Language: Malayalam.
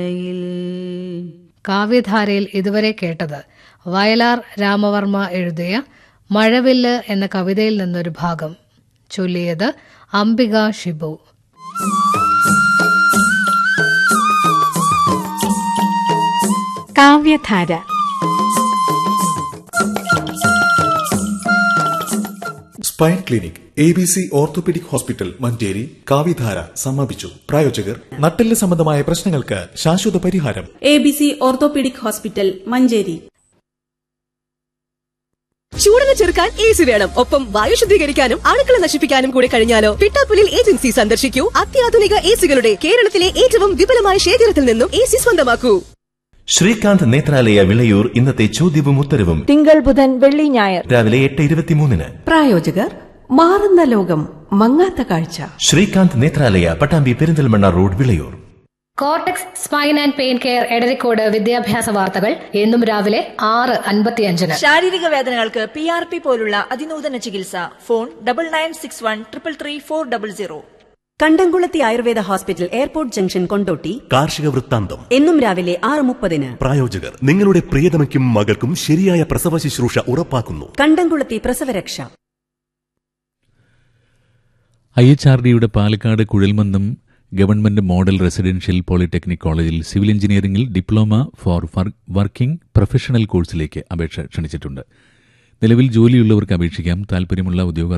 കാവ്യധാരയിൽ ഇതുവരെ കേട്ടത് വയലാർ രാമവർമ്മ എഴുതിയ മഴവില്ല് എന്ന കവിതയിൽ നിന്നൊരു ഭാഗം ചൊല്ലിയത് Ambika Shibu Kavyadhara spine clinic A B C orthopaedic hospital Manjeri കാവിധാര സമാപിച്ചു പ്രായോജകർ നട്ടെല്ല് സംബന്ധമായ പ്രശ്നങ്ങൾക്ക് ശാശ്വത പരിഹാരം A B C orthopaedic hospital Manjeri ചൂടിനെ ചെറുക്കാൻ എ സി വേണം ഒപ്പം വായു ശുദ്ധീകരിക്കാനും അണുക്കളെ നശിപ്പിക്കാനും കൂടി കഴിഞ്ഞാലോ പിട്ടാപ്പുലിൽ ഏജൻസി സന്ദർശിക്കൂ അത്യാധുനിക എ സികളുടെ കേരളത്തിലെ ഏറ്റവും വിപുലമായ ശേഖരത്തിൽ നിന്നും എ സി സ്വന്തമാക്കൂ ശ്രീകാന്ത് നേത്രാലയ വിളയൂർ ഇന്നത്തെ ചോദ്യവും ഉത്തരവും തിങ്കൾ ബുധൻ വെള്ളി ഞായർ രാവിലെ എട്ട് ഇരുപത്തിമൂന്നിന് പ്രായോജകർ മാറുന്ന ലോകം മങ്ങാത്ത കാഴ്ച Srikanth Nethralaya Pattambi Perinthalmanna road Vilayur cortex spine and pain care Edarikode വിദ്യാഭ്യാസ വാർത്തകൾ എന്നും രാവിലെ ആറ് അൻപത്തിയഞ്ചിന് ശാരീരിക വേദനകൾക്ക് പി ആർ പി പോലുള്ള അതിനൂതന ചികിത്സ phone double nine six one triple three four double zero Kandamkulathy Ayurveda hospital airport junction Kondotty കാർഷിക വൃത്താന്തം എന്നും രാവിലെ ആറ് മുപ്പതിന് പ്രായോജകർ നിങ്ങളുടെ പ്രിയതമയ്ക്കും മകൾക്കും ശരിയായ പ്രസവ ശുശ്രൂഷ ഉറപ്പാക്കുന്നു കണ്ടംകുളത്തി പ്രസവരക്ഷ ഐ എച്ച് ആർ ഡിയുടെ പാലക്കാട് കുഴൽമന്ദം ഗവൺമെന്റ് മോഡൽ റെസിഡൻഷ്യൽ പോളിടെക്നിക് കോളേജിൽ സിവിൽ എഞ്ചിനീയറിംഗിൽ ഡിപ്ലോമ ഫോർ വർക്കിംഗ് പ്രൊഫഷണൽ കോഴ്സിലേക്ക് അപേക്ഷ ക്ഷണിച്ചിട്ടുണ്ട് നിലവിൽ ജോലിയുള്ളവർക്ക് അപേക്ഷിക്കാം താൽപര്യമുള്ള ഉദ്യോഗാർത്ഥികൾ